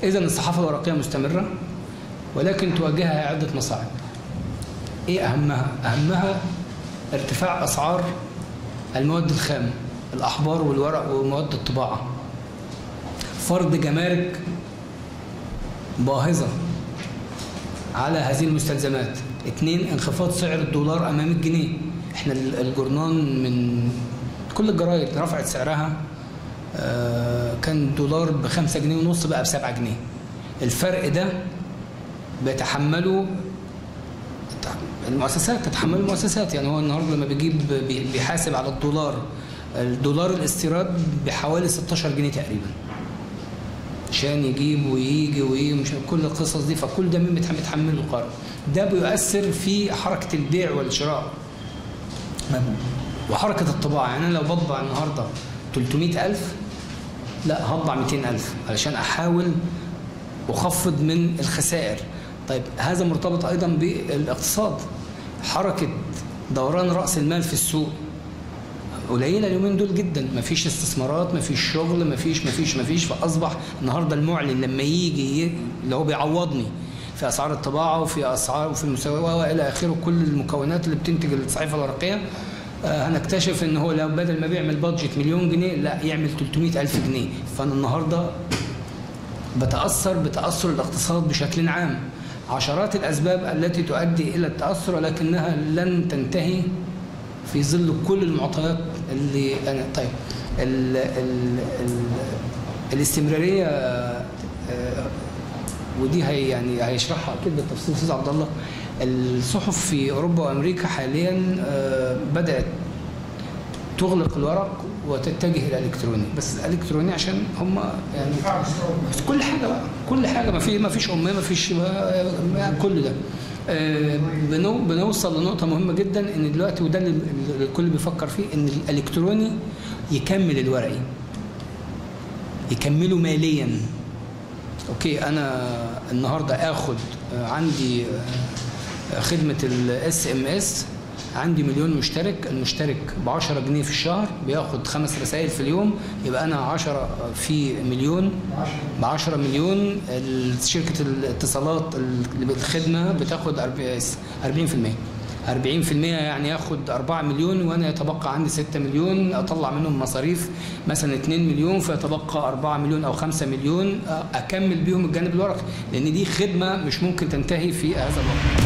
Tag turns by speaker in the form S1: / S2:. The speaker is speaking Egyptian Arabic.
S1: اذا الصحافه الورقيه مستمره ولكن تواجهها عده مصاعب ايه اهمها اهمها ارتفاع اسعار المواد الخام الاحبار والورق ومواد الطباعه فرض جمارك باهظه على هذه المستلزمات اثنين انخفاض سعر الدولار امام الجنيه احنا ال- الجرنان من كل الجرايد رفعت سعرها آه، كان الدولار بخمسة جنيه ونص بقى بسبعة جنيه الفرق ده بيتحمله المؤسسات تتحمل المؤسسات يعني هو النهارده لما بيجيب بي- بيحاسب على الدولار الدولار الاستيراد بحوالي 16 جنيه تقريبا عشان يجيب ويجي ويجي مش كل القصص دي فكل ده مين بيتحمل بيتحمله القرار ده بيؤثر في حركه البيع والشراء وحركه الطباعه يعني انا لو بطبع النهارده 300000 لا هطبع 200000 علشان احاول اخفض من الخسائر طيب هذا مرتبط ايضا بالاقتصاد حركه دوران راس المال في السوق قليله اليومين دول جدا مفيش استثمارات مفيش شغل مفيش مفيش مفيش فاصبح النهارده المعلن لما يجي ي- اللي هو بيعوضني في اسعار الطباعه وفي اسعار وفي المساواه والى اخره كل المكونات اللي بتنتج الصحيفه الورقيه آه، هنكتشف ان هو لو بدل ما بيعمل بادجت مليون جنيه لا يعمل 300 الف جنيه فانا النهارده بتاثر بتاثر الاقتصاد بشكل عام عشرات الاسباب التي تؤدي الى التاثر ولكنها لن تنتهي في ظل كل المعطيات اللي انا طيب ال ال ال الاستمراريه آه، ودي هي يعني هيشرحها اكيد بالتفصيل استاذ عبد الله الصحف في اوروبا وامريكا حاليا آه، بدات تغلق الورق وتتجه الى الالكتروني بس الالكتروني عشان هم يعني بس كل حاجه بقى كل حاجه ما في ما فيش اميه ما فيش ما- كل ده آه، بنو بنوصل لنقطه مهمه جدا ان دلوقتي وده اللي اللي الكل بيفكر فيه ان الالكتروني يكمل الورقي يكمله ماليا اوكي انا النهارده اخد آه، عندي آه، خدمه الاس ام اس عندي مليون مشترك المشترك ب 10 جنيه في الشهر بياخد خمس رسائل في اليوم يبقى انا 10 في مليون ب 10 مليون ال- شركه الاتصالات اللي بالخدمه بتاخد 40% 40% يعني ياخد 4 مليون وانا يتبقى عندي 6 مليون اطلع منهم مصاريف مثلا 2 مليون فيتبقى 4 مليون او 5 مليون اكمل بيهم الجانب الورقي لان دي خدمه مش ممكن تنتهي في هذا الوقت